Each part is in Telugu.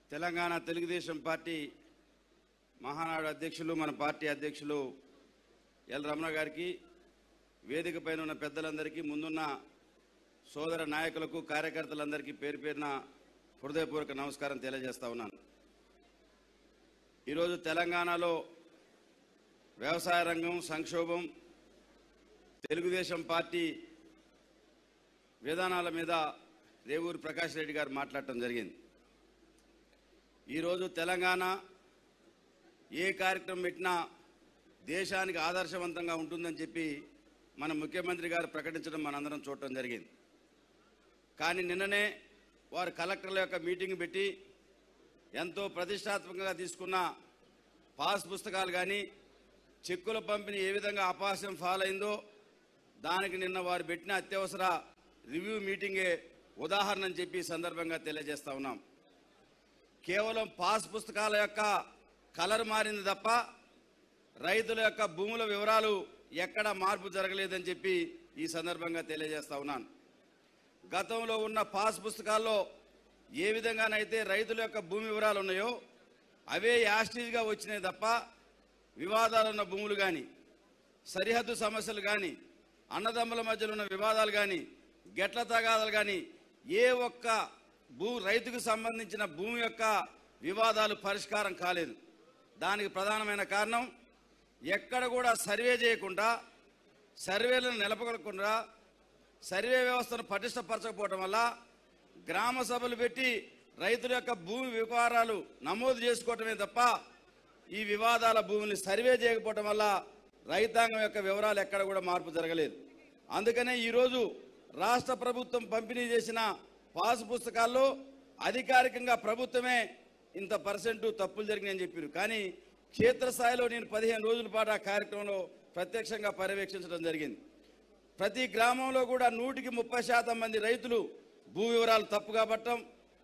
తెలంగాణ తెలుగుదేశం పార్టీ మహానాడు అధ్యక్షులు మన పార్టీ అధ్యక్షులు ఎల్ రమణ గారికి వేదిక పైన ఉన్న పెద్దలందరికీ ముందున్న సోదర నాయకులకు కార్యకర్తలందరికీ పేరు పేరున హృదయపూర్వక నమస్కారం తెలియజేస్తా ఉన్నాను ఈరోజు తెలంగాణలో వ్యవసాయ రంగం సంక్షోభం తెలుగుదేశం పార్టీ విధానాల మీద రేవూరి ప్రకాష్ రెడ్డి గారు మాట్లాడటం జరిగింది ఈరోజు తెలంగాణ ఏ కార్యక్రమం పెట్టినా దేశానికి ఆదర్శవంతంగా ఉంటుందని చెప్పి మన ముఖ్యమంత్రి గారు ప్రకటించడం మనందరం చూడటం జరిగింది కానీ నిన్ననే వారు కలెక్టర్ల యొక్క మీటింగ్ పెట్టి ఎంతో ప్రతిష్టాత్మకంగా తీసుకున్న పాస్ పుస్తకాలు కానీ చెక్కుల పంపిణీ ఏ విధంగా అపాస్యం ఫాల్ అయిందో దానికి నిన్న వారు పెట్టిన అత్యవసర రివ్యూ మీటింగే ఉదాహరణ అని చెప్పి ఈ సందర్భంగా తెలియజేస్తా ఉన్నాం కేవలం పాస్ పుస్తకాల యొక్క కలర్ మారింది తప్ప రైతుల యొక్క భూముల వివరాలు ఎక్కడ మార్పు జరగలేదని చెప్పి ఈ సందర్భంగా తెలియజేస్తా ఉన్నాను గతంలో ఉన్న పాస్ పుస్తకాల్లో ఏ విధంగానైతే రైతుల యొక్క భూమి వివరాలు ఉన్నాయో అవే యాస్టీజ్గా వచ్చినాయి తప్ప వివాదాలు ఉన్న భూములు కానీ సరిహద్దు సమస్యలు కానీ అన్నదమ్ముల మధ్యలో ఉన్న వివాదాలు కానీ గెట్ల తగాదాలు కానీ ఏ ఒక్క భూ రైతుకు సంబంధించిన భూమి యొక్క వివాదాలు పరిష్కారం కాలేదు దానికి ప్రధానమైన కారణం ఎక్కడ కూడా సర్వే చేయకుండా సర్వేలను నిలపకుండా సర్వే వ్యవస్థను పటిష్టపరచకపోవడం వల్ల గ్రామ సభలు పెట్టి రైతుల యొక్క భూమి వివరాలు నమోదు చేసుకోవటమే తప్ప ఈ వివాదాల భూమిని సర్వే చేయకపోవటం వల్ల రైతాంగం యొక్క వివరాలు ఎక్కడ కూడా మార్పు జరగలేదు అందుకనే ఈరోజు రాష్ట్ర ప్రభుత్వం పంపిణీ చేసిన పాస్ పుస్తకాల్లో అధికారికంగా ప్రభుత్వమే ఇంత పర్సెంట్ తప్పులు జరిగినాయని చెప్పారు కానీ క్షేత్రస్థాయిలో నేను పదిహేను రోజుల పాటు ఆ కార్యక్రమంలో ప్రత్యక్షంగా పర్యవేక్షించడం జరిగింది ప్రతి గ్రామంలో కూడా నూటికి ముప్పై శాతం మంది రైతులు భూ వివరాలు తప్పుగా పట్టడం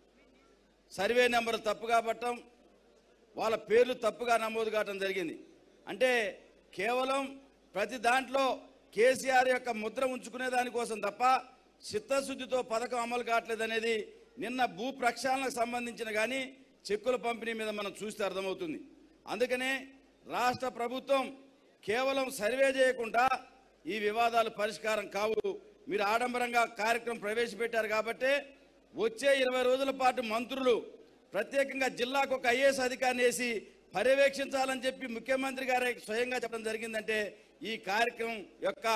సర్వే నెంబర్ తప్పుగా పట్టడం వాళ్ళ పేర్లు తప్పుగా నమోదు కావటం జరిగింది అంటే కేవలం ప్రతి దాంట్లో కేసీఆర్ యొక్క ముద్ర ఉంచుకునే దానికోసం తప్ప చిత్తశుద్ధితో పథకం అమలు కావట్లేదు అనేది నిన్న భూ ప్రక్షాళనకు సంబంధించిన కానీ చెక్కుల పంపిణీ మీద మనం చూస్తే అర్థమవుతుంది అందుకనే రాష్ట్ర ప్రభుత్వం కేవలం సర్వే చేయకుండా ఈ వివాదాలు పరిష్కారం కావు మీరు ఆడంబరంగా కార్యక్రమం ప్రవేశపెట్టారు కాబట్టి వచ్చే ఇరవై రోజుల పాటు మంత్రులు ప్రత్యేకంగా జిల్లాకు ఒక ఐఏఎస్ అధికారిని వేసి పర్యవేక్షించాలని చెప్పి ముఖ్యమంత్రి గారే స్వయంగా చెప్పడం జరిగిందంటే ఈ కార్యక్రమం యొక్క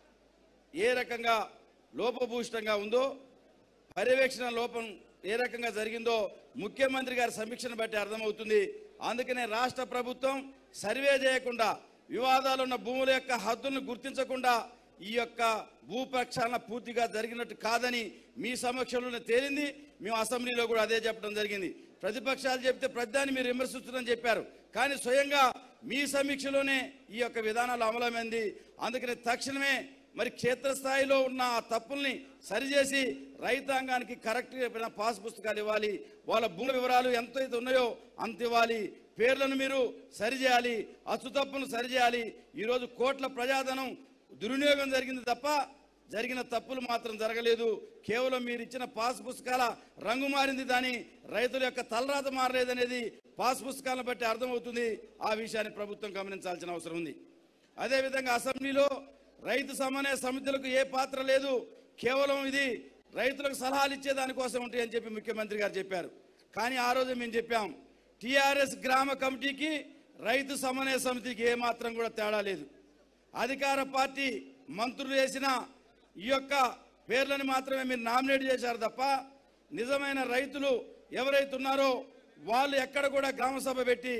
ఏ రకంగా లోపభూయిష్టంగా ఉందో పర్యవేక్షణ లోపం ఏ రకంగా జరిగిందో ముఖ్యమంత్రి గారి సమీక్షను బట్టి అర్థమవుతుంది అందుకనే రాష్ట్ర ప్రభుత్వం సర్వే చేయకుండా వివాదాలు ఉన్న భూముల యొక్క హద్దులను గుర్తించకుండా ఈ యొక్క భూ ప్రక్షాళన పూర్తిగా జరిగినట్టు కాదని మీ సమక్షంలోనే తేలింది మేము అసెంబ్లీలో కూడా అదే చెప్పడం జరిగింది ప్రతిపక్షాలు చెప్తే ప్రతిదాన్ని మీరు విమర్శిస్తున్నారని చెప్పారు కానీ స్వయంగా మీ సమీక్షలోనే ఈ యొక్క విధానాలు అమలమైంది అందుకని తక్షణమే మరి క్షేత్రస్థాయిలో ఉన్న ఆ తప్పుల్ని సరిచేసి రైతాంగానికి కరెక్ట్ పాస్ పుస్తకాలు ఇవ్వాలి వాళ్ళ భూమి వివరాలు ఎంత అయితే ఉన్నాయో అంత ఇవ్వాలి పేర్లను మీరు సరిచేయాలి అచ్చు తప్పును సరిచేయాలి ఈరోజు కోట్ల ప్రజాధనం దుర్వినియోగం జరిగింది తప్ప జరిగిన తప్పులు మాత్రం జరగలేదు కేవలం మీరు ఇచ్చిన పాస్ పుస్తకాల రంగు మారింది దాని రైతుల యొక్క తలరాత మారలేదనేది పాస్ పుస్తకాలను బట్టి అర్థమవుతుంది ఆ విషయాన్ని ప్రభుత్వం గమనించాల్సిన అవసరం ఉంది అదేవిధంగా అసెంబ్లీలో రైతు సమన్వయ సమితులకు ఏ పాత్ర లేదు కేవలం ఇది రైతులకు సలహాలు ఇచ్చే దానికోసం ఉంటాయని చెప్పి ముఖ్యమంత్రి గారు చెప్పారు కానీ ఆ రోజు మేము చెప్పాం టిఆర్ఎస్ గ్రామ కమిటీకి రైతు సమన్వయ సమితికి ఏ మాత్రం కూడా తేడా లేదు అధికార పార్టీ మంత్రులు వేసిన ఈ యొక్క పేర్లను మాత్రమే మీరు నామినేట్ చేశారు తప్ప నిజమైన రైతులు ఎవరైతే ఉన్నారో వాళ్ళు ఎక్కడ కూడా గ్రామ సభ పెట్టి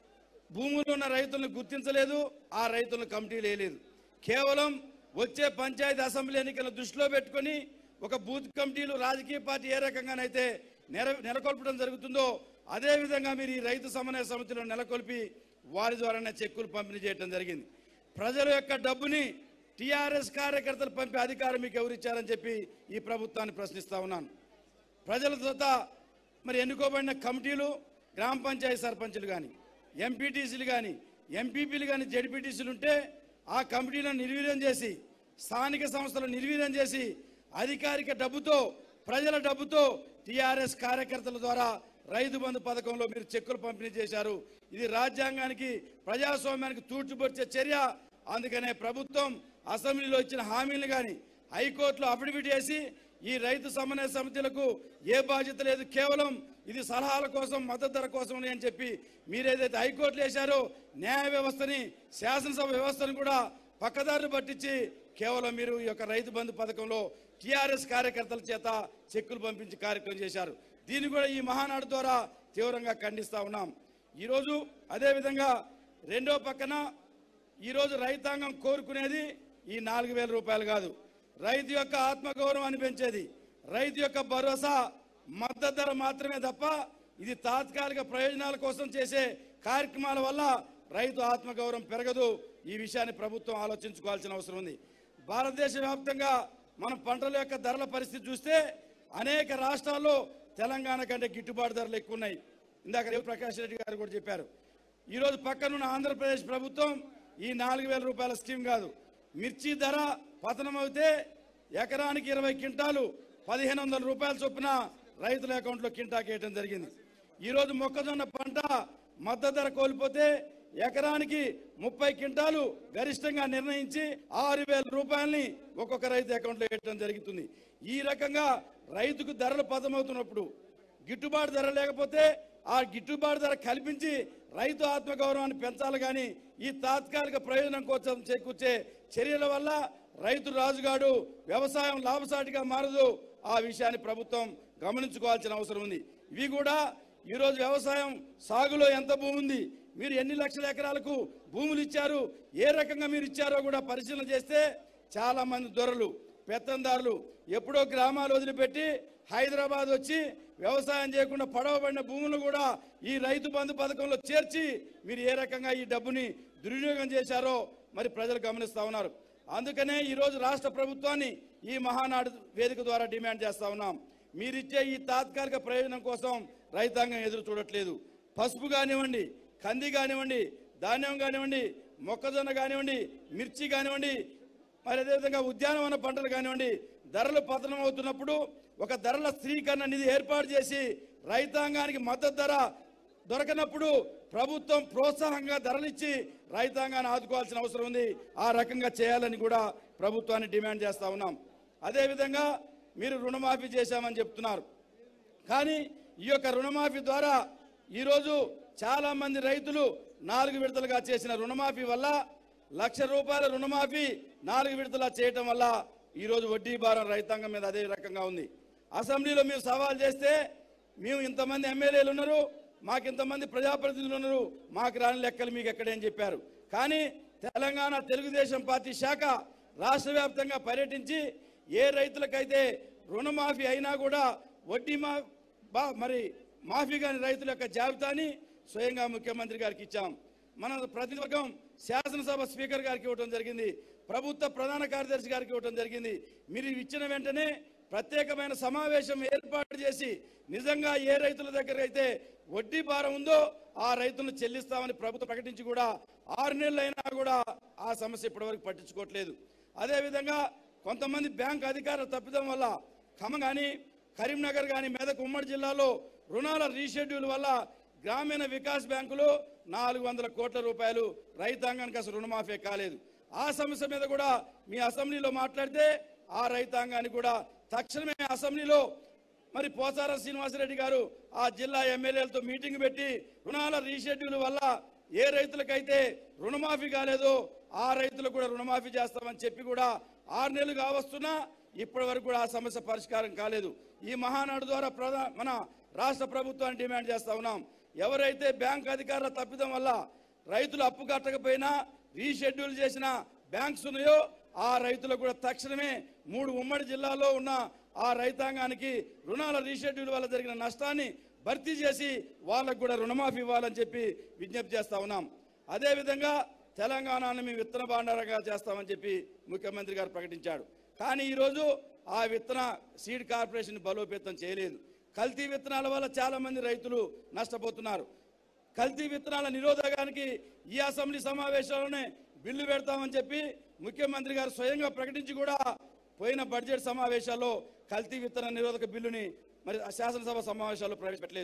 భూములు ఉన్న రైతులను గుర్తించలేదు ఆ రైతులను కమిటీలు వేయలేదు కేవలం వచ్చే పంచాయతీ అసెంబ్లీ ఎన్నికలను దృష్టిలో పెట్టుకొని ఒక బూత్ కమిటీలు రాజకీయ పార్టీ ఏ రకంగానైతే నెర నెలకొల్పడం జరుగుతుందో అదే విధంగా మీరు ఈ రైతు సమన్వయ సమితిలో నెలకొల్పి వారి ద్వారానే చెక్కులు పంపిణీ చేయడం జరిగింది ప్రజల యొక్క డబ్బుని టీఆర్ఎస్ కార్యకర్తలు పంపే అధికారం మీకు ఎవరిచ్చారని చెప్పి ఈ ప్రభుత్వాన్ని ప్రశ్నిస్తా ఉన్నాను ప్రజల చేత మరి ఎన్నుకోబడిన కమిటీలు గ్రామ పంచాయతీ సర్పంచులు కానీ ఎంపీటీసీలు కానీ ఎంపీపీలు కానీ జడ్పీటీసీలు ఉంటే ఆ కమిటీలను నిర్వీర్యం చేసి స్థానిక సంస్థలను నిర్వీర్యం చేసి అధికారిక డబ్బుతో ప్రజల డబ్బుతో టీఆర్ఎస్ కార్యకర్తల ద్వారా రైతు బంధు పథకంలో మీరు చెక్కులు పంపిణీ చేశారు ఇది రాజ్యాంగానికి ప్రజాస్వామ్యానికి తూర్చుపరిచే చర్య అందుకనే ప్రభుత్వం అసెంబ్లీలో ఇచ్చిన హామీలు కానీ హైకోర్టులో అఫిడవిట్ చేసి ఈ రైతు సమన్వయ సమితులకు ఏ బాధ్యత లేదు కేవలం ఇది సలహాల కోసం మద్దతు ధర కోసం అని చెప్పి మీరేదైతే హైకోర్టులో వేశారో న్యాయ వ్యవస్థని శాసనసభ వ్యవస్థను కూడా పక్కదారులు పట్టించి కేవలం మీరు ఈ యొక్క రైతు బంధు పథకంలో టీఆర్ఎస్ కార్యకర్తల చేత చెక్కులు పంపించి కార్యక్రమం చేశారు దీన్ని కూడా ఈ మహానాడు ద్వారా తీవ్రంగా ఖండిస్తా ఉన్నాం ఈరోజు అదేవిధంగా రెండో పక్కన ఈరోజు రైతాంగం కోరుకునేది ఈ నాలుగు వేల రూపాయలు కాదు రైతు యొక్క ఆత్మగౌరవాన్ని పెంచేది రైతు యొక్క భరోసా మద్దతు ధర మాత్రమే తప్ప ఇది తాత్కాలిక ప్రయోజనాల కోసం చేసే కార్యక్రమాల వల్ల రైతు ఆత్మగౌరవం పెరగదు ఈ విషయాన్ని ప్రభుత్వం ఆలోచించుకోవాల్సిన అవసరం ఉంది భారతదేశ వ్యాప్తంగా మనం పంటల యొక్క ధరల పరిస్థితి చూస్తే అనేక రాష్ట్రాల్లో తెలంగాణ కంటే గిట్టుబాటు ధరలు ఎక్కువ ఉన్నాయి ఇందాక రేవు ప్రకాష్ రెడ్డి గారు కూడా చెప్పారు ఈరోజు పక్కనున్న ఆంధ్రప్రదేశ్ ప్రభుత్వం ఈ నాలుగు వేల రూపాయల స్కీమ్ కాదు మిర్చి ధర పతనం అవుతే ఎకరానికి ఇరవై క్వింటాలు పదిహేను వందల రూపాయల చొప్పున రైతుల అకౌంట్లో కింటాకి వేయడం జరిగింది ఈరోజు మొక్కజొన్న పంట మద్దతు ధర కోల్పోతే ఎకరానికి ముప్పై క్వింటాలు గరిష్టంగా నిర్ణయించి ఆరు వేల రూపాయలని ఒక్కొక్క రైతు అకౌంట్లో వేయడం జరుగుతుంది ఈ రకంగా రైతుకు ధరలు పతమవుతున్నప్పుడు గిట్టుబాటు ధర లేకపోతే ఆ గిట్టుబాటు ధర కల్పించి రైతు ఆత్మగౌరవాన్ని పెంచాలి కానీ ఈ తాత్కాలిక ప్రయోజనం కోసం చేకూర్చే చర్యల వల్ల రైతు రాజుగాడు వ్యవసాయం లాభసాటిగా మారదు ఆ విషయాన్ని ప్రభుత్వం గమనించుకోవాల్సిన అవసరం ఉంది ఇవి కూడా ఈరోజు వ్యవసాయం సాగులో ఎంత భూమి ఉంది మీరు ఎన్ని లక్షల ఎకరాలకు భూములు ఇచ్చారు ఏ రకంగా మీరు ఇచ్చారో కూడా పరిశీలన చేస్తే చాలా మంది దొరలు పెత్తందారులు ఎప్పుడో గ్రామాలు వదిలిపెట్టి హైదరాబాద్ వచ్చి వ్యవసాయం చేయకుండా పడవబడిన భూములు కూడా ఈ రైతు బంధు పథకంలో చేర్చి మీరు ఏ రకంగా ఈ డబ్బుని దుర్వినియోగం చేశారో మరి ప్రజలు గమనిస్తా ఉన్నారు అందుకనే ఈరోజు రాష్ట్ర ప్రభుత్వాన్ని ఈ మహానాడు వేదిక ద్వారా డిమాండ్ చేస్తా ఉన్నాం మీరిచ్చే ఈ తాత్కాలిక ప్రయోజనం కోసం రైతాంగం ఎదురు చూడట్లేదు పసుపు కానివ్వండి కంది కానివ్వండి ధాన్యం కానివ్వండి మొక్కజొన్న కానివ్వండి మిర్చి కానివ్వండి మరి అదేవిధంగా ఉద్యానవన పంటలు కానివ్వండి ధరలు పతనం అవుతున్నప్పుడు ఒక ధరల స్థిరీకరణ నిధి ఏర్పాటు చేసి రైతాంగానికి మద్దతు ధర దొరకనప్పుడు ప్రభుత్వం ప్రోత్సాహంగా ధరలిచ్చి రైతాంగాన్ని ఆదుకోవాల్సిన అవసరం ఉంది ఆ రకంగా చేయాలని కూడా ప్రభుత్వాన్ని డిమాండ్ చేస్తా ఉన్నాం అదేవిధంగా మీరు రుణమాఫీ చేశామని చెప్తున్నారు కానీ ఈ యొక్క రుణమాఫీ ద్వారా ఈరోజు చాలా మంది రైతులు నాలుగు విడతలుగా చేసిన రుణమాఫీ వల్ల లక్ష రూపాయల రుణమాఫీ నాలుగు విడతలా చేయటం వల్ల ఈరోజు వడ్డీ భారం రైతాంగం మీద అదే రకంగా ఉంది అసెంబ్లీలో మీరు సవాల్ చేస్తే మేము ఇంతమంది ఎమ్మెల్యేలు ఉన్నారు మాకు ఇంతమంది ప్రజాప్రతినిధులు ఉన్నారు మాకు రాని లెక్కలు మీకు ఎక్కడే అని చెప్పారు కానీ తెలంగాణ తెలుగుదేశం పార్టీ శాఖ రాష్ట్ర వ్యాప్తంగా పర్యటించి ఏ రైతులకైతే రుణమాఫీ అయినా కూడా వడ్డీ మా బా మరి మాఫీ కాని రైతుల యొక్క జాబితాని స్వయంగా ముఖ్యమంత్రి గారికి ఇచ్చాం మన ప్రతివర్గం శాసనసభ స్పీకర్ గారికి ఇవ్వడం జరిగింది ప్రభుత్వ ప్రధాన కార్యదర్శి గారికి ఇవ్వడం జరిగింది మీరు ఇవి ఇచ్చిన వెంటనే ప్రత్యేకమైన సమావేశం ఏర్పాటు చేసి నిజంగా ఏ రైతుల దగ్గర అయితే వడ్డీ భారం ఉందో ఆ రైతులను చెల్లిస్తామని ప్రభుత్వం ప్రకటించి కూడా ఆరు నెలలైనా కూడా ఆ సమస్య ఇప్పటివరకు పట్టించుకోవట్లేదు అదేవిధంగా కొంతమంది బ్యాంక్ అధికారుల తప్పిదం వల్ల ఖమ్మం కానీ కరీంనగర్ కానీ మెదక్ ఉమ్మడి జిల్లాలో రుణాల రీషెడ్యూల్ వల్ల గ్రామీణ వికాస్ బ్యాంకులో నాలుగు వందల కోట్ల రూపాయలు రైతాంగానికి అసలు రుణమాఫీ కాలేదు ఆ సమస్య మీద కూడా మీ అసెంబ్లీలో మాట్లాడితే ఆ రైతాంగానికి కూడా తక్షణమే అసెంబ్లీలో మరి పోచారం శ్రీనివాసరెడ్డి గారు ఆ జిల్లా ఎమ్మెల్యేలతో మీటింగ్ పెట్టి రుణాల రీషెడ్యూల్ వల్ల ఏ రైతులకైతే రుణమాఫీ కాలేదో ఆ రైతులకు కూడా రుణమాఫీ చేస్తామని చెప్పి కూడా ఆరు నెలలు కావస్తున్నా ఇప్పటి వరకు కూడా ఆ సమస్య పరిష్కారం కాలేదు ఈ మహానాడు ద్వారా ప్రధా మన రాష్ట్ర ప్రభుత్వాన్ని డిమాండ్ చేస్తా ఉన్నాం ఎవరైతే బ్యాంక్ అధికారుల తప్పిదం వల్ల రైతులు అప్పు కట్టకపోయినా రీషెడ్యూల్ చేసిన బ్యాంక్స్ ఉన్నాయో ఆ రైతులకు కూడా తక్షణమే మూడు ఉమ్మడి జిల్లాలో ఉన్న ఆ రైతాంగానికి రుణాల రీషెడ్యూల్ వల్ల జరిగిన నష్టాన్ని భర్తీ చేసి వాళ్ళకు కూడా రుణమాఫీ ఇవ్వాలని చెప్పి విజ్ఞప్తి చేస్తా ఉన్నాం అదేవిధంగా తెలంగాణను మేము విత్తన భాండారంగా చేస్తామని చెప్పి ముఖ్యమంత్రి గారు ప్రకటించాడు కానీ ఈరోజు ఆ విత్తన సీడ్ కార్పొరేషన్ బలోపేతం చేయలేదు కల్తీ విత్తనాల వల్ల చాలా మంది రైతులు నష్టపోతున్నారు కల్తీ విత్తనాల నిరోధకానికి ఈ అసెంబ్లీ సమావేశాల్లోనే బిల్లు పెడతామని చెప్పి ముఖ్యమంత్రి గారు స్వయంగా ప్రకటించి కూడా పోయిన బడ్జెట్ సమావేశాల్లో కల్తీ విత్తన నిరోధక బిల్లుని మరి ఆ శాసనసభ సమావేశాల్లో ప్రవేశపెట్టలేదు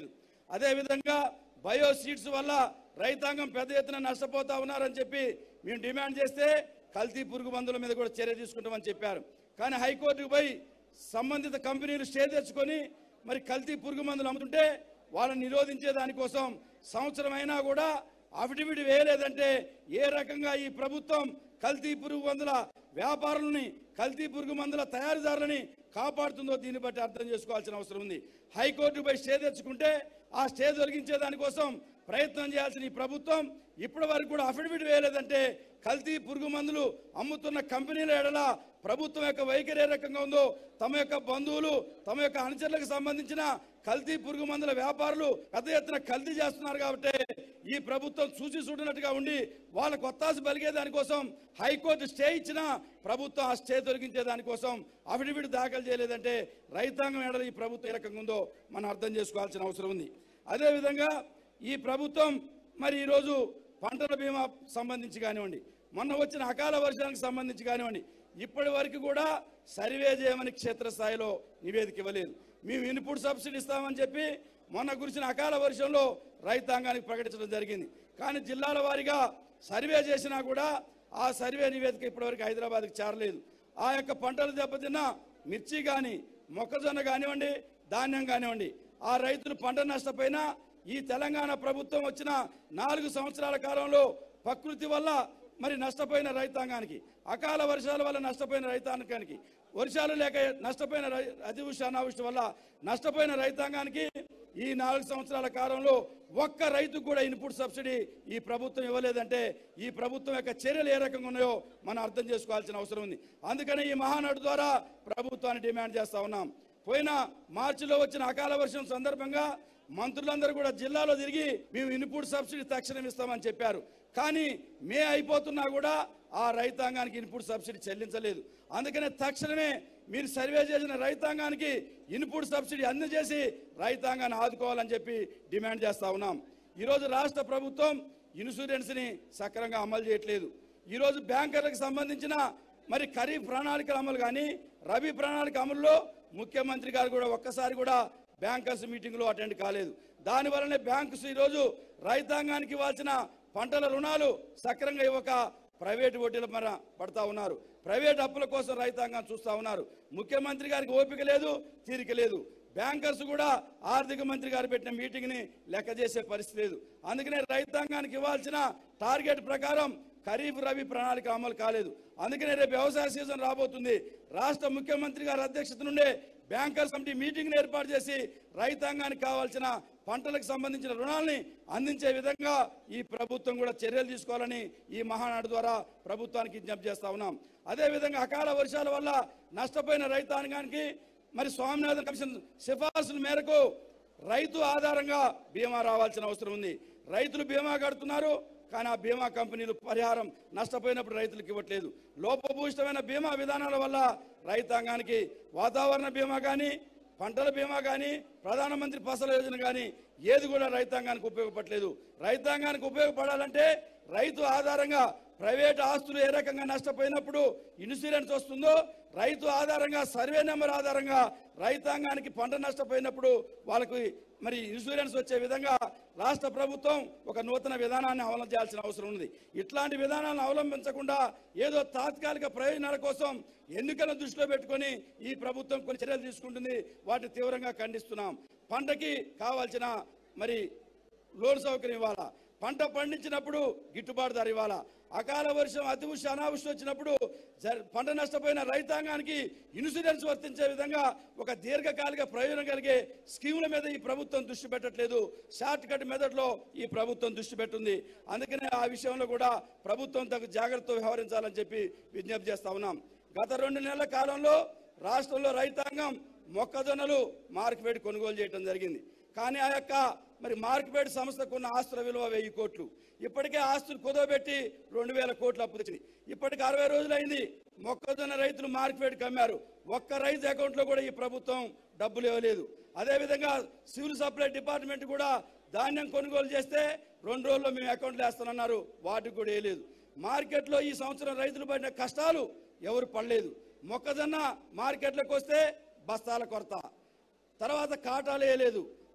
అదేవిధంగా బయో సీడ్స్ వల్ల రైతాంగం పెద్ద ఎత్తున నష్టపోతా ఉన్నారని చెప్పి మేము డిమాండ్ చేస్తే కల్తీ పురుగు మందుల మీద కూడా చర్య తీసుకుంటామని చెప్పారు కానీ హైకోర్టుకు పోయి సంబంధిత కంపెనీలు స్టే తెచ్చుకొని మరి కల్తీ పురుగు మందులు అమ్ముతుంటే వాళ్ళని నిరోధించే దానికోసం సంవత్సరం అయినా కూడా అఫిడవిట్ వేయలేదంటే ఏ రకంగా ఈ ప్రభుత్వం కల్తీ పురుగు మందుల వ్యాపారులని కల్తీ పురుగు మందుల తయారీదారులని కాపాడుతుందో దీన్ని బట్టి అర్థం చేసుకోవాల్సిన అవసరం ఉంది హైకోర్టుపై స్టే తెచ్చుకుంటే ఆ స్టే తొలగించే దానికోసం ప్రయత్నం చేయాల్సిన ఈ ప్రభుత్వం ఇప్పటి వరకు కూడా అఫిడవిట్ వేయలేదంటే కల్తీ పురుగు మందులు అమ్ముతున్న కంపెనీల ఎడల ప్రభుత్వం యొక్క వైఖరి ఏ రకంగా ఉందో తమ యొక్క బంధువులు తమ యొక్క అనుచరులకు సంబంధించిన కల్తీ పురుగు మందుల వ్యాపారులు పెద్ద ఎత్తున కల్తీ చేస్తున్నారు కాబట్టి ఈ ప్రభుత్వం చూసి చూడనట్టుగా ఉండి వాళ్ళకు ఒత్తాసు పలిగే దానికోసం హైకోర్టు స్టే ఇచ్చిన ప్రభుత్వం ఆ స్టే తొలగించే దానికోసం అఫిడవిట్ దాఖలు చేయలేదంటే రైతాంగం ఎడల ఈ ప్రభుత్వం ఏ రకంగా ఉందో మనం అర్థం చేసుకోవాల్సిన అవసరం ఉంది అదేవిధంగా ఈ ప్రభుత్వం మరి ఈరోజు పంటల బీమా సంబంధించి కానివ్వండి మొన్న వచ్చిన అకాల వర్షానికి సంబంధించి కానివ్వండి ఇప్పటి వరకు కూడా సర్వే చేయమని క్షేత్రస్థాయిలో నివేదిక ఇవ్వలేదు మేము ఇన్పుట్ సబ్సిడీ ఇస్తామని చెప్పి మొన్న కురిసిన అకాల వర్షంలో రైతాంగానికి ప్రకటించడం జరిగింది కానీ జిల్లాల వారీగా సర్వే చేసినా కూడా ఆ సర్వే నివేదిక ఇప్పటివరకు హైదరాబాద్కి చేరలేదు ఆ యొక్క పంటలు దెబ్బతిన్న మిర్చి కానీ మొక్కజొన్న కానివ్వండి ధాన్యం కానివ్వండి ఆ రైతులు పంట నష్టపోయినా ఈ తెలంగాణ ప్రభుత్వం వచ్చిన నాలుగు సంవత్సరాల కాలంలో ప్రకృతి వల్ల మరి నష్టపోయిన రైతాంగానికి అకాల వర్షాల వల్ల నష్టపోయిన రైతాంగానికి వర్షాలు లేక నష్టపోయిన రై అతివృష్టి అనావృష్టి వల్ల నష్టపోయిన రైతాంగానికి ఈ నాలుగు సంవత్సరాల కాలంలో ఒక్క రైతుకు కూడా ఇన్పుట్ సబ్సిడీ ఈ ప్రభుత్వం ఇవ్వలేదంటే ఈ ప్రభుత్వం యొక్క చర్యలు ఏ రకంగా ఉన్నాయో మనం అర్థం చేసుకోవాల్సిన అవసరం ఉంది అందుకని ఈ మహానాడు ద్వారా ప్రభుత్వాన్ని డిమాండ్ చేస్తా ఉన్నాం పోయిన మార్చిలో వచ్చిన అకాల వర్షం సందర్భంగా మంత్రులందరూ కూడా జిల్లాలో తిరిగి మేము ఇన్పుట్ సబ్సిడీ తక్షణం ఇస్తామని చెప్పారు కానీ మే అయిపోతున్నా కూడా ఆ రైతాంగానికి ఇన్పుట్ సబ్సిడీ చెల్లించలేదు అందుకనే తక్షణమే మీరు సర్వే చేసిన రైతాంగానికి ఇన్పుట్ సబ్సిడీ అందజేసి రైతాంగాన్ని ఆదుకోవాలని చెప్పి డిమాండ్ చేస్తా ఉన్నాం ఈరోజు రాష్ట్ర ప్రభుత్వం ఇన్సూరెన్స్ని సక్రమంగా అమలు చేయట్లేదు ఈరోజు బ్యాంకర్లకు సంబంధించిన మరి ఖరీఫ్ ప్రణాళికల అమలు కానీ రబీ ప్రణాళిక అమలులో ముఖ్యమంత్రి గారు కూడా ఒక్కసారి కూడా బ్యాంకర్స్ మీటింగ్లో అటెండ్ కాలేదు దాని వల్లనే బ్యాంకుస్ ఈరోజు రైతాంగానికి ఇవ్వాల్సిన పంటల రుణాలు సక్రంగా ఇవ్వక ప్రైవేటు వడ్డీల మన పడతా ఉన్నారు ప్రైవేట్ అప్పుల కోసం రైతాంగాన్ని చూస్తా ఉన్నారు ముఖ్యమంత్రి గారికి ఓపిక లేదు తీరిక లేదు బ్యాంకర్స్ కూడా ఆర్థిక మంత్రి గారు పెట్టిన మీటింగ్ ని లెక్క చేసే పరిస్థితి లేదు అందుకనే రైతాంగానికి ఇవ్వాల్సిన టార్గెట్ ప్రకారం ఖరీఫ్ రబీ ప్రణాళిక అమలు కాలేదు అందుకనే రేపు వ్యవసాయ సీజన్ రాబోతుంది రాష్ట్ర ముఖ్యమంత్రి గారి అధ్యక్షత నుండే బ్యాంకర్స్ కమిటీ మీటింగ్ ఏర్పాటు చేసి రైతాంగానికి కావాల్సిన పంటలకు సంబంధించిన రుణాలని అందించే విధంగా ఈ ప్రభుత్వం కూడా చర్యలు తీసుకోవాలని ఈ మహానాడు ద్వారా ప్రభుత్వానికి విజ్ఞప్తి చేస్తా ఉన్నాం అదేవిధంగా అకాల వర్షాల వల్ల నష్టపోయిన రైతాంగానికి మరి స్వామినాథన్ కమిషన్ సిఫార్సుల మేరకు రైతు ఆధారంగా బీమా రావాల్సిన అవసరం ఉంది రైతులు బీమా కడుతున్నారు కానీ ఆ బీమా కంపెనీలు పరిహారం నష్టపోయినప్పుడు రైతులకు ఇవ్వట్లేదు లోపభూయిష్టమైన బీమా విధానాల వల్ల రైతాంగానికి వాతావరణ బీమా కానీ పంటల బీమా కానీ ప్రధానమంత్రి ఫసల్ యోజన కానీ ఏది కూడా రైతాంగానికి ఉపయోగపడలేదు రైతాంగానికి ఉపయోగపడాలంటే రైతు ఆధారంగా ప్రైవేట్ ఆస్తులు ఏ రకంగా నష్టపోయినప్పుడు ఇన్సూరెన్స్ వస్తుందో రైతు ఆధారంగా సర్వే నెంబర్ ఆధారంగా రైతాంగానికి పంట నష్టపోయినప్పుడు వాళ్ళకి మరి ఇన్సూరెన్స్ వచ్చే విధంగా రాష్ట్ర ప్రభుత్వం ఒక నూతన విధానాన్ని అవలంబించాల్సిన అవసరం ఉంది ఇట్లాంటి విధానాలను అవలంబించకుండా ఏదో తాత్కాలిక ప్రయోజనాల కోసం ఎన్నికలను దృష్టిలో పెట్టుకొని ఈ ప్రభుత్వం కొన్ని చర్యలు తీసుకుంటుంది వాటిని తీవ్రంగా ఖండిస్తున్నాం పంటకి కావాల్సిన మరి లోన్ సౌకర్యం ఇవ్వాలా పంట పండించినప్పుడు గిట్టుబాటు ధర ఇవ్వాలా అకాల వర్షం అతివృష్టి అనావృష్టి వచ్చినప్పుడు జ- పంట నష్టపోయిన రైతాంగానికి ఇన్సూరెన్స్ వర్తించే విధంగా ఒక దీర్ఘకాలిక ప్రయోజనం కలిగే స్కీముల మీద ఈ ప్రభుత్వం దృష్టి పెట్టట్లేదు షార్ట్ కట్ మెథడ్లో ఈ ప్రభుత్వం దృష్టి పెట్టుంది అందుకనే ఆ విషయంలో కూడా ప్రభుత్వం తగు జాగ్రత్త వ్యవహరించాలని చెప్పి విజ్ఞప్తి చేస్తా ఉన్నాం గత రెండు నెలల కాలంలో రాష్ట్రంలో రైతాంగం మొక్కజొన్నలు మార్కెట్ కొనుగోలు చేయడం జరిగింది కానీ ఆ యొక్క మరి మార్కెట్ సంస్థకు ఉన్న ఆస్తుల విలువ వెయ్యి కోట్లు ఇప్పటికే ఆస్తులు కుదవబెట్టి రెండు వేల కోట్లు అప్పు తెచ్చింది ఇప్పటికి అరవై రోజులైంది మొక్కజొన్న రైతులు మార్కెట్కి అమ్మారు ఒక్క రైతు అకౌంట్లో కూడా ఈ ప్రభుత్వం డబ్బులు ఇవ్వలేదు అదేవిధంగా సివిల్ సప్లై డిపార్ట్మెంట్ కూడా ధాన్యం కొనుగోలు చేస్తే రెండు రోజుల్లో మేము అకౌంట్లు వేస్తానన్నారు వాటికి కూడా వేయలేదు మార్కెట్లో ఈ సంవత్సరం రైతులు పడిన కష్టాలు ఎవరు పడలేదు మొక్కజొన్న మార్కెట్లోకి వస్తే బస్తాల కొరత తర్వాత కాటాలు వేయలేదు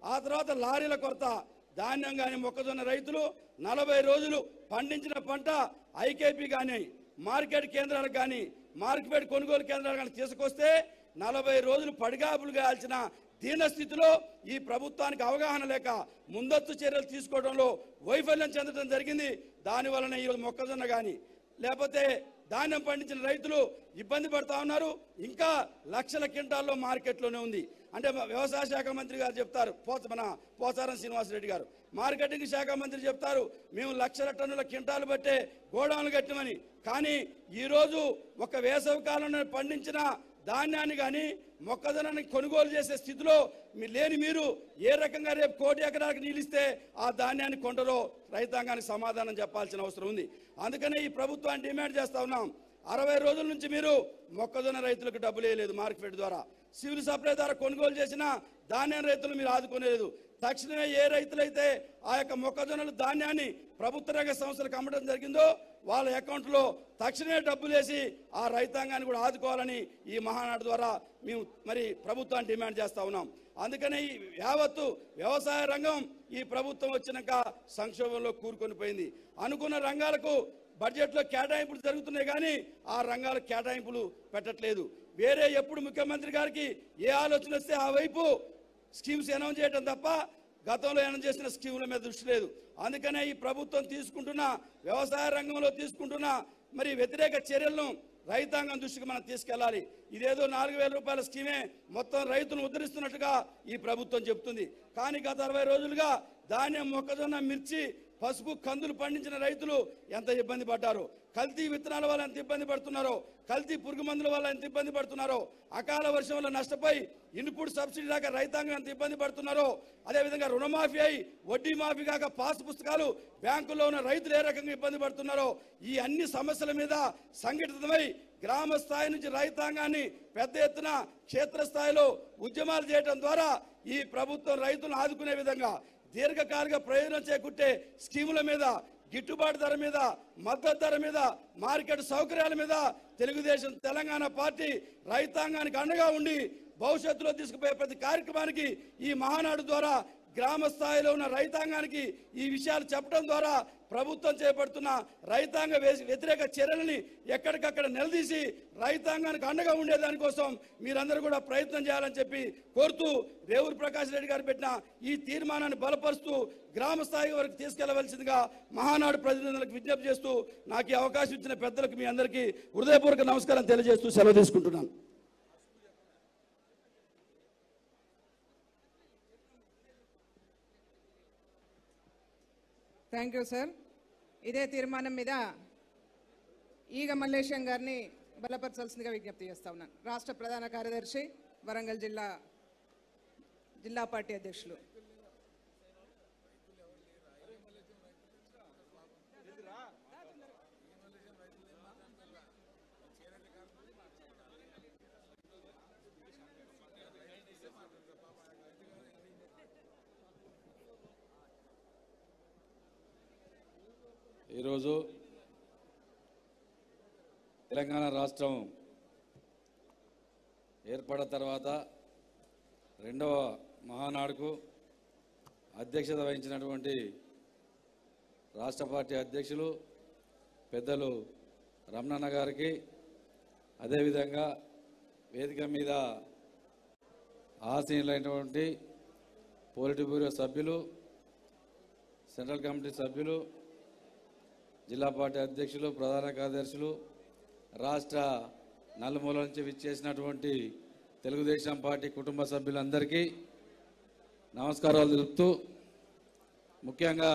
ఆ తర్వాత లారీల కొరత ధాన్యం కానీ మొక్కజొన్న రైతులు నలభై రోజులు పండించిన పంట ఐకేపీ కానీ మార్కెట్ కేంద్రాలకు కానీ మార్కెట్ కొనుగోలు కేంద్రాలు కానీ తీసుకొస్తే నలభై రోజులు పడిగాపులు గాల్చిన దీనస్థితిలో ఈ ప్రభుత్వానికి అవగాహన లేక ముందస్తు చర్యలు తీసుకోవడంలో వైఫల్యం చెందడం జరిగింది దాని వలన ఈరోజు మొక్కజొన్న కానీ లేకపోతే ధాన్యం పండించిన రైతులు ఇబ్బంది పడతా ఉన్నారు ఇంకా లక్షల క్వింటాల్లో మార్కెట్లోనే ఉంది అంటే మ- వ్యవసాయ శాఖ మంత్రి గారు చెప్తారు పోత మన పోచారం శ్రీనివాసరెడ్డి గారు మార్కెటింగ్ శాఖ మంత్రి చెప్తారు మేము లక్షల టన్నుల క్వింటాలు బట్టే గోడౌన్లు కట్టమని కానీ ఈరోజు ఒక వేసవి కాలంలో పండించిన ధాన్యాన్ని కానీ మొక్కజొన్నని కొనుగోలు చేసే స్థితిలో మీ లేని మీరు ఏ రకంగా రేపు కోటి ఎకరాలకు నిలిస్తే ఆ ధాన్యాన్ని కొంటరో రైతాంగానికి సమాధానం చెప్పాల్సిన అవసరం ఉంది అందుకనే ఈ ప్రభుత్వాన్ని డిమాండ్ చేస్తా ఉన్నాం అరవై రోజుల నుంచి మీరు మొక్కజొన్న రైతులకు డబ్బులు వేయలేదు మార్కెట్ ద్వారా సివిల్ సప్లై ద్వారా కొనుగోలు చేసిన ధాన్యం రైతులు మీరు ఆదుకోలేదు తక్షణమే ఏ రైతులైతే ఆ యొక్క మొక్కజొన్నలు ధాన్యాన్ని ప్రభుత్వ రంగ సంస్థలకు అమ్మడం జరిగిందో వాళ్ళ అకౌంట్లో తక్షణమే డబ్బులు వేసి ఆ రైతాంగాన్ని కూడా ఆదుకోవాలని ఈ మహానాడు ద్వారా మేము మరి ప్రభుత్వాన్ని డిమాండ్ చేస్తా ఉన్నాం అందుకనే ఈ యావత్తు వ్యవసాయ రంగం ఈ ప్రభుత్వం వచ్చినాక సంక్షోభంలో కూరుకొని పోయింది అనుకున్న రంగాలకు బడ్జెట్లో కేటాయింపులు జరుగుతున్నాయి కానీ ఆ రంగాలకు కేటాయింపులు పెట్టట్లేదు వేరే ఎప్పుడు ముఖ్యమంత్రి గారికి ఏ ఆలోచన వస్తే ఆ వైపు స్కీమ్స్ అనౌన్స్ చేయడం తప్ప గతంలో అనౌన్స్ చేసిన స్కీముల మీద దృష్టి లేదు అందుకనే ఈ ప్రభుత్వం తీసుకుంటున్న వ్యవసాయ రంగంలో తీసుకుంటున్న మరి వ్యతిరేక చర్యలను రైతాంగం దృష్టికి మనం తీసుకెళ్ళాలి ఇదేదో నాలుగు వేల రూపాయల స్కీమే మొత్తం రైతులను ఉద్ధరిస్తున్నట్టుగా ఈ ప్రభుత్వం చెబుతుంది కానీ గత అరవై రోజులుగా ధాన్యం మొక్కజొన్న మిర్చి పసుపు కందులు పండించిన రైతులు ఎంత ఇబ్బంది పడ్డారు కల్తీ విత్తనాల వల్ల ఎంత ఇబ్బంది పడుతున్నారో కల్తీ పురుగు మందుల వల్ల ఎంత ఇబ్బంది పడుతున్నారో అకాల వర్షం వల్ల నష్టపోయి ఇన్పుట్ సబ్సిడీ దాకా రైతాంగం ఎంత ఇబ్బంది పడుతున్నారో అదేవిధంగా రుణమాఫీ అయి వడ్డీ మాఫీ కాక పాస్ పుస్తకాలు బ్యాంకుల్లో ఉన్న రైతులు ఏ రకంగా ఇబ్బంది పడుతున్నారో ఈ అన్ని సమస్యల మీద సంఘటితమై గ్రామ స్థాయి నుంచి రైతాంగాన్ని పెద్ద ఎత్తున క్షేత్రస్థాయిలో ఉద్యమాలు చేయడం ద్వారా ఈ ప్రభుత్వం రైతులను ఆదుకునే విధంగా దీర్ఘకాలిక ప్రయోజనం చేకూర్చే స్కీముల మీద గిట్టుబాటు ధర మీద మద్దతు ధర మీద మార్కెట్ సౌకర్యాల మీద తెలుగుదేశం తెలంగాణ పార్టీ రైతాంగానికి అండగా ఉండి భవిష్యత్తులో తీసుకుపోయే ప్రతి కార్యక్రమానికి ఈ మహానాడు ద్వారా గ్రామ స్థాయిలో ఉన్న రైతాంగానికి ఈ విషయాలు చెప్పడం ద్వారా ప్రభుత్వం చేపడుతున్న రైతాంగ వే- వ్యతిరేక చర్యలని ఎక్కడికక్కడ నిలదీసి రైతాంగానికి అండగా ఉండేదానికోసం మీరందరూ కూడా ప్రయత్నం చేయాలని చెప్పి కోరుతూ రేవూరు ప్రకాష్ రెడ్డి గారు పెట్టిన ఈ తీర్మానాన్ని బలపరుస్తూ గ్రామ స్థాయి వరకు తీసుకెళ్లవలసిందిగా మహానాడు ప్రతినిధులకు విజ్ఞప్తి చేస్తూ నాకు ఈ అవకాశం ఇచ్చిన పెద్దలకు మీ అందరికీ హృదయపూర్వక నమస్కారం తెలియజేస్తూ సెలవు తీసుకుంటున్నాను థ్యాంక్ యూ సార్ ఇదే తీర్మానం మీద ఈగ మల్లేశం గారిని బలపరచాల్సిందిగా విజ్ఞప్తి చేస్తా ఉన్నాను రాష్ట్ర ప్రధాన కార్యదర్శి వరంగల్ జిల్లా జిల్లా పార్టీ అధ్యక్షులు ఈరోజు తెలంగాణ రాష్ట్రం ఏర్పడిన తర్వాత రెండవ మహానాడుకు అధ్యక్షత వహించినటువంటి రాష్ట్ర పార్టీ అధ్యక్షులు పెద్దలు రమణన్న గారికి అదేవిధంగా వేదిక మీద ఆసీనులైనటువంటి పోలిట్ బ్యూరో సభ్యులు సెంట్రల్ కమిటీ సభ్యులు జిల్లా పార్టీ అధ్యక్షులు ప్రధాన కార్యదర్శులు రాష్ట్ర నలుమూల నుంచి విచ్చేసినటువంటి తెలుగుదేశం పార్టీ కుటుంబ సభ్యులందరికీ నమస్కారాలు తెలుపుతూ ముఖ్యంగా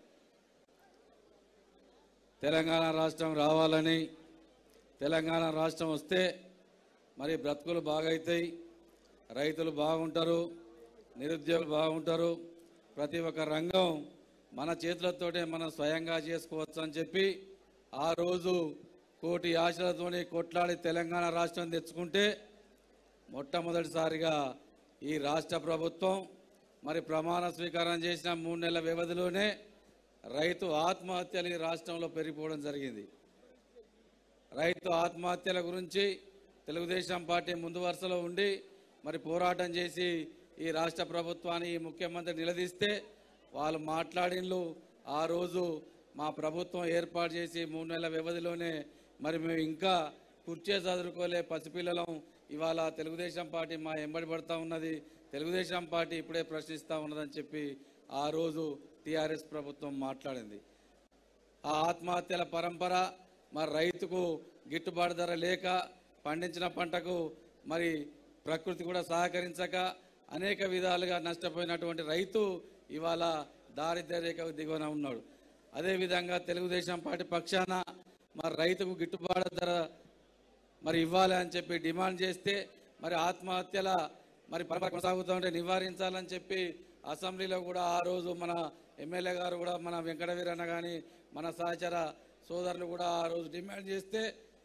తెలంగాణ రాష్ట్రం రావాలని తెలంగాణ రాష్ట్రం వస్తే మరి బ్రతుకులు బాగైతాయి రైతులు బాగుంటారు నిరుద్యోగులు బాగుంటారు ప్రతి ఒక్క రంగం మన చేతులతోటే మనం స్వయంగా చేసుకోవచ్చు అని చెప్పి ఆ రోజు కోటి ఆశలతోని కొట్లాడి తెలంగాణ రాష్ట్రం తెచ్చుకుంటే మొట్టమొదటిసారిగా ఈ రాష్ట్ర ప్రభుత్వం మరి ప్రమాణ స్వీకారం చేసిన మూడు నెలల వ్యవధిలోనే రైతు ఆత్మహత్యలు ఈ రాష్ట్రంలో పెరిగిపోవడం జరిగింది రైతు ఆత్మహత్యల గురించి తెలుగుదేశం పార్టీ ముందు వరుసలో ఉండి మరి పోరాటం చేసి ఈ రాష్ట్ర ప్రభుత్వాన్ని ఈ ముఖ్యమంత్రి నిలదీస్తే వాళ్ళు మాట్లాడిన్లు ఆ రోజు మా ప్రభుత్వం ఏర్పాటు చేసి మూడు నెలల వ్యవధిలోనే మరి మేము ఇంకా కుర్చీ చదువుకోలే పసిపిల్లలం ఇవాళ తెలుగుదేశం పార్టీ మా ఎంబడి పడతా ఉన్నది తెలుగుదేశం పార్టీ ఇప్పుడే ప్రశ్నిస్తూ ఉన్నదని చెప్పి ఆ రోజు టీఆర్ఎస్ ప్రభుత్వం మాట్లాడింది ఆ ఆత్మహత్యల పరంపర మరి రైతుకు గిట్టుబాటు ధర లేక పండించిన పంటకు మరి ప్రకృతి కూడా సహకరించక అనేక విధాలుగా నష్టపోయినటువంటి రైతు ఇవాళ దారిద్ర్య రేఖకు దిగువన ఉన్నాడు అదేవిధంగా తెలుగుదేశం పార్టీ పక్షాన మరి రైతుకు గిట్టుబాటు ధర మరి ఇవ్వాలి అని చెప్పి డిమాండ్ చేస్తే మరి ఆత్మహత్యల మరి పరంపర కొనసాగుతూ ఉంటే నివారించాలని చెప్పి అసెంబ్లీలో కూడా ఆ రోజు మన ఎమ్మెల్యే గారు కూడా మన వెంకటవీరన్న కానీ మన సహచర సోదరులు కూడా ఆ రోజు డిమాండ్ చేస్తే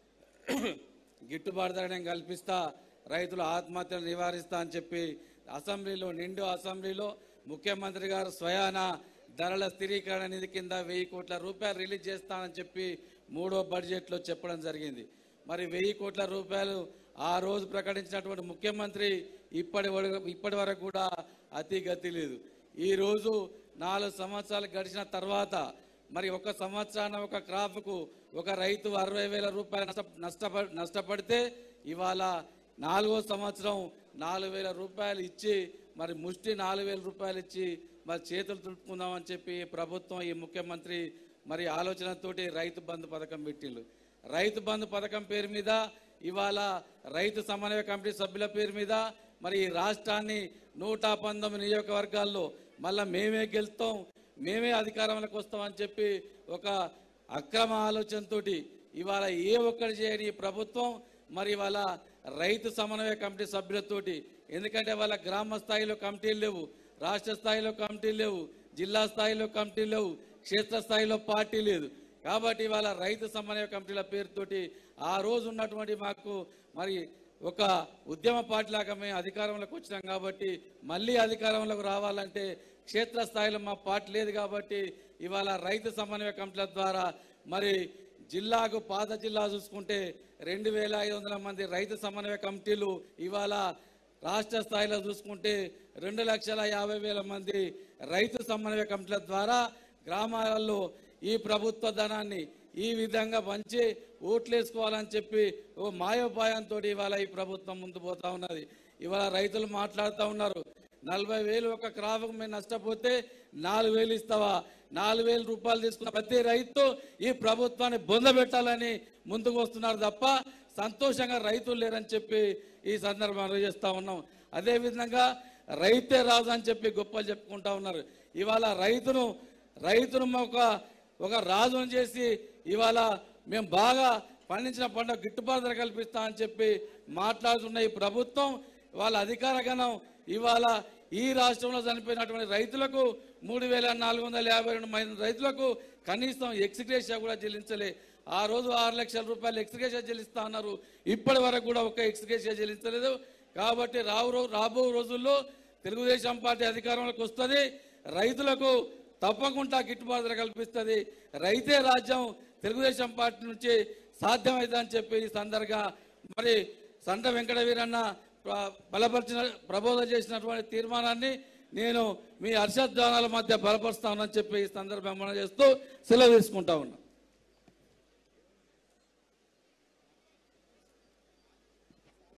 గిట్టుబాటు ధర నేను కల్పిస్తా రైతుల ఆత్మహత్యలు నివారిస్తా అని చెప్పి అసెంబ్లీలో నిండు అసెంబ్లీలో ముఖ్యమంత్రి గారు స్వయాన ధరల స్థిరీకరణ నిధి కింద వెయ్యి కోట్ల రూపాయలు రిలీజ్ చేస్తానని చెప్పి మూడో బడ్జెట్లో చెప్పడం జరిగింది మరి వెయ్యి కోట్ల రూపాయలు ఆ రోజు ప్రకటించినటువంటి ముఖ్యమంత్రి ఇప్పటి వరకు ఇప్పటి వరకు కూడా అతి గతి లేదు ఈ రోజు నాలుగు సంవత్సరాలు గడిచిన తర్వాత మరి ఒక సంవత్సరాన ఒక క్రాప్కు ఒక రైతు అరవై వేల రూపాయలు నష్ట నష్టప నష్టపడితే ఇవాళ నాలుగో సంవత్సరం నాలుగు వేల రూపాయలు ఇచ్చి మరి ముష్టి నాలుగు వేల రూపాయలు ఇచ్చి మరి చేతులు తుడుపుకుందామని చెప్పి ప్రభుత్వం ఈ ముఖ్యమంత్రి మరి ఆలోచనతోటి రైతు బంధు పథకం పెట్టిండు రైతు బంధు పథకం పేరు మీద ఇవాళ రైతు సమన్వయ కమిటీ సభ్యుల పేరు మీద మరి ఈ రాష్ట్రాన్ని నూట పంతొమ్మిది నియోజకవర్గాల్లో మళ్ళా మేమే గెలుస్తాం మేమే అధికారంలోకి వస్తామని చెప్పి ఒక అక్రమ ఆలోచనతోటి ఇవాళ ఏ ఒక్కటి చేయని ఈ ప్రభుత్వం మరి ఇవాళ రైతు సమన్వయ కమిటీ సభ్యులతోటి ఎందుకంటే వాళ్ళ గ్రామ స్థాయిలో కమిటీలు లేవు రాష్ట్ర స్థాయిలో కమిటీలు లేవు జిల్లా స్థాయిలో కమిటీలు లేవు క్షేత్ర స్థాయిలో పార్టీ లేదు కాబట్టి ఇవాళ రైతు సమన్వయ కమిటీల పేరుతోటి ఆ రోజు ఉన్నటువంటి మాకు మరి ఒక ఉద్యమ పార్టీ లాగా మేము అధికారంలోకి వచ్చినాం కాబట్టి మళ్ళీ అధికారంలోకి రావాలంటే క్షేత్ర స్థాయిలో మా పార్టీ లేదు కాబట్టి ఇవాళ రైతు సమన్వయ కమిటీల ద్వారా మరి జిల్లాకు పాత జిల్లా చూసుకుంటే రెండు వేల ఐదు వందల మంది రైతు సమన్వయ కమిటీలు ఇవాళ రాష్ట్ర స్థాయిలో చూసుకుంటే రెండు లక్షల యాభై వేల మంది రైతు సమన్వయ కమిటీల ద్వారా గ్రామాలలో ఈ ప్రభుత్వ ధనాన్ని ఈ విధంగా పంచి ఓట్లేసుకోవాలని చెప్పి ఓ మాయోపాయంతో ఇవాళ ఈ ప్రభుత్వం ముందు పోతా ఉన్నది ఇవాళ రైతులు మాట్లాడుతూ ఉన్నారు నలభై వేలు ఒక క్రాప్కు మేము నష్టపోతే నాలుగు వేలు ఇస్తావా నాలుగు వేల రూపాయలు తీసుకున్న ప్రతి రైతు ఈ ప్రభుత్వాన్ని బొందబెట్టాలని ముందుకు వస్తున్నారు తప్ప సంతోషంగా రైతులు లేరని చెప్పి ఈ సందర్భంలో చేస్తా ఉన్నాం అదేవిధంగా రైతే రాజు అని చెప్పి గొప్పలు చెప్పుకుంటా ఉన్నారు ఇవాళ రైతును రైతును ఒక ఒక రాజును చేసి ఇవాళ మేము బాగా పండించిన పంట గిట్టుబాటు ధర కల్పిస్తా అని చెప్పి మాట్లాడుతున్న ఈ ప్రభుత్వం వాళ్ళ అధికార గణం ఇవాళ ఈ రాష్ట్రంలో చనిపోయినటువంటి రైతులకు మూడు వేల నాలుగు వందల యాభై రెండు మంది రైతులకు కనీసం ఎక్స్గ్రేషియా కూడా చెల్లించలే ఆ రోజు ఆరు లక్షల రూపాయలు ఎక్స్గ్రేషియా చెల్లిస్తా అన్నారు ఇప్పటి వరకు కూడా ఒక ఎక్స్గ్రేషియా చెల్లించలేదు కాబట్టి రావు రో- రాబో రోజుల్లో తెలుగుదేశం పార్టీ అధికారంలోకి వస్తుంది రైతులకు తప్పకుండా గిట్టుబాటు ధర కల్పిస్తుంది రైతే రాజ్యం తెలుగుదేశం పార్టీ నుంచి సాధ్యమైందని చెప్పి ఈ సందర్భంగా మరి సంట వెంకట వీరన్న ప్ర- బలపరిచిన ప్రబోధం చేసినటువంటి తీర్మానాన్ని నేను మీ హర్షధ్వానాల మధ్య బలపరుస్తానని చెప్పి ఈ సందర్భంగా మనం చేస్తూ సెలవు తీసుకుంటా ఉన్నా